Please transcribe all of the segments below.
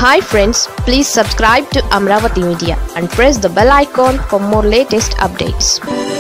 hi friends please subscribe to Amaravati media and press the bell icon for more latest updates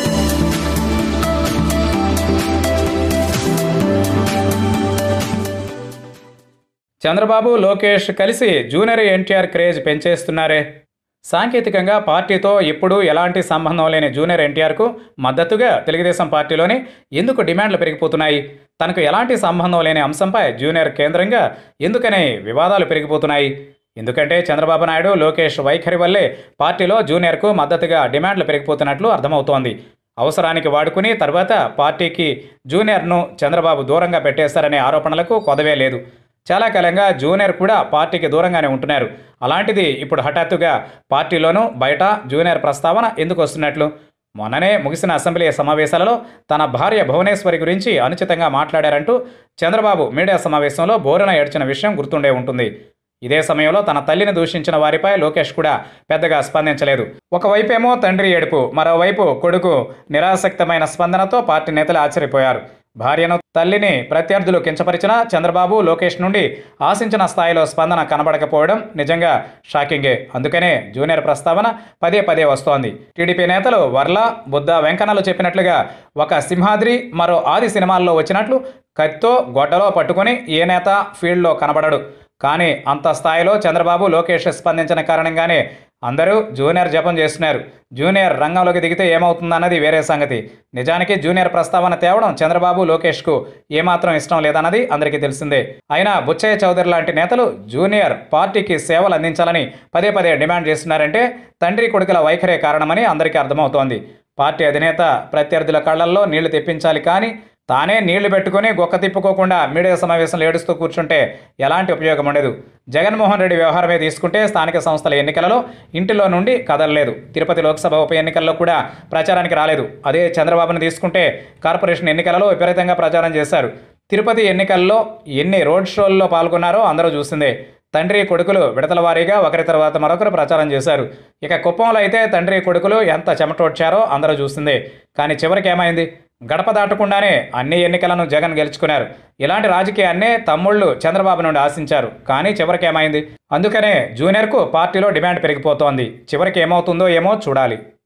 Chandrababu Lokesh కలిసి junior NTR craze పెంచేస్తున్నారే సాంకేతికంగా పార్టీతో ఇప్పుడు ఎలాంటి సంబంధం లేని జూనియర్ ఎన్టీఆర్కు మద్దతుగా తెలుగుదేశం పార్టీలోని ఎందుకు డిమాండ్లు పెరిగిపోతున్నాయి తనకు ఎలాంటి సంబంధం లేని అంశంపై జూనియర్ కేంద్రంగా ఎందుకని వివాదాలు పెరిగిపోతున్నాయి ఎందుకంటే చంద్రబాబు నాయుడు లోకేష్ వైఖరి వల్లే పార్టీలో జూనియర్కు మద్దతుగా డిమాండ్లు పెరిగిపోతున్నట్లు అర్థమవుతోంది అవసరానికి వాడుకుని తర్వాత పార్టీకి జూనియర్ను చంద్రబాబు దూరంగా పెట్టేస్తారనే ఆరోపణలకు కొదవే లేదు చాలా కాలంగా జూనియర్ కూడా పార్టీకి దూరంగానే ఉంటున్నారు అలాంటిది ఇప్పుడు హఠాత్తుగా పార్టీలోనూ బయట జూనియర్ ప్రస్తావన ఎందుకు వస్తున్నట్లు మొన్ననే ముగిసిన అసెంబ్లీ సమావేశాలలో తన భార్య భువనేశ్వరి గురించి అనుచితంగా మాట్లాడారంటూ చంద్రబాబు మీడియా సమావేశంలో బోరున ఏడ్చిన విషయం గుర్తుండే ఉంటుంది ఇదే సమయంలో తన తల్లిని దూషించిన వారిపై లోకేష్ కూడా పెద్దగా స్పందించలేదు ఒకవైపేమో తండ్రి ఏడుపు మరోవైపు కొడుకు నిరాసక్తమైన స్పందనతో పార్టీ నేతలు ఆశ్చర్యపోయారు భార్యను తల్లిని ప్రత్యర్థులు కించపరిచిన చంద్రబాబు లోకేష్ నుండి ఆశించిన స్థాయిలో స్పందన కనబడకపోవడం నిజంగా షాకింగే అందుకనే జూనియర్ ప్రస్తావన పదే పదే వస్తోంది టీడీపీ నేతలు వర్ల బుద్ధ వెంకన్నలు చెప్పినట్లుగా ఒక సింహాద్రి మరో ఆది సినిమాల్లో వచ్చినట్లు కత్తితో గొడ్డలో పట్టుకొని ఏ నేత ఫీల్డ్లో కనబడడు కానీ అంత స్థాయిలో చంద్రబాబు లోకేష్ స్పందించిన కారణంగానే అందరూ జూనియర్ జపం చేస్తున్నారు జూనియర్ రంగంలోకి దిగితే ఏమవుతుందన్నది వేరే సంగతి నిజానికి జూనియర్ ప్రస్తావన తేవడం చంద్రబాబు లోకేష్కు ఏమాత్రం ఇష్టం లేదన్నది అందరికీ తెలిసిందే అయినా బుచ్చయ్య చౌదరి లాంటి నేతలు జూనియర్ పార్టీకి సేవలు అందించాలని పదే పదే డిమాండ్ చేస్తున్నారంటే తండ్రి కొడుకుల వైఖరే కారణమని అందరికీ అర్థమవుతోంది పార్టీ అధినేత ప్రత్యర్థుల కళ్లల్లో నీళ్లు తెప్పించాలి కానీ తానే నీళ్లు పెట్టుకుని గొక్క తిప్పుకోకుండా మీడియా సమావేశంలో ఏడుస్తూ కూర్చుంటే ఎలాంటి ఉపయోగం ఉండదు జగన్మోహన్ రెడ్డి వ్యవహారమే తీసుకుంటే స్థానిక సంస్థల ఎన్నికలలో ఇంటిలో నుండి కదలలేదు తిరుపతి లోక్సభ ఉప ఎన్నికల్లో కూడా ప్రచారానికి రాలేదు అదే చంద్రబాబును తీసుకుంటే కార్పొరేషన్ ఎన్నికలలో విపరీతంగా ప్రచారం చేశారు తిరుపతి ఎన్నికల్లో ఎన్ని రోడ్ షోల్లో పాల్గొన్నారో అందరూ చూసిందే తండ్రి కొడుకులు విడతల వారీగా ఒకరి తర్వాత మరొకరు ప్రచారం చేశారు ఇక కుప్పంలో అయితే తండ్రి కొడుకులు ఎంత చెమటోడ్చారో అందరూ చూసిందే కానీ చివరికి ఏమైంది గడప దాటకుండానే అన్ని ఎన్నికలను జగన్ గెలుచుకున్నారు ఇలాంటి రాజకీయాన్నే తమ్ముళ్ళు చంద్రబాబు నుండి ఆశించారు కానీ చివరికి ఏమైంది అందుకనే జూనియర్కు పార్టీలో డిమాండ్ పెరిగిపోతోంది చివరికి ఏమవుతుందో ఏమో చూడాలి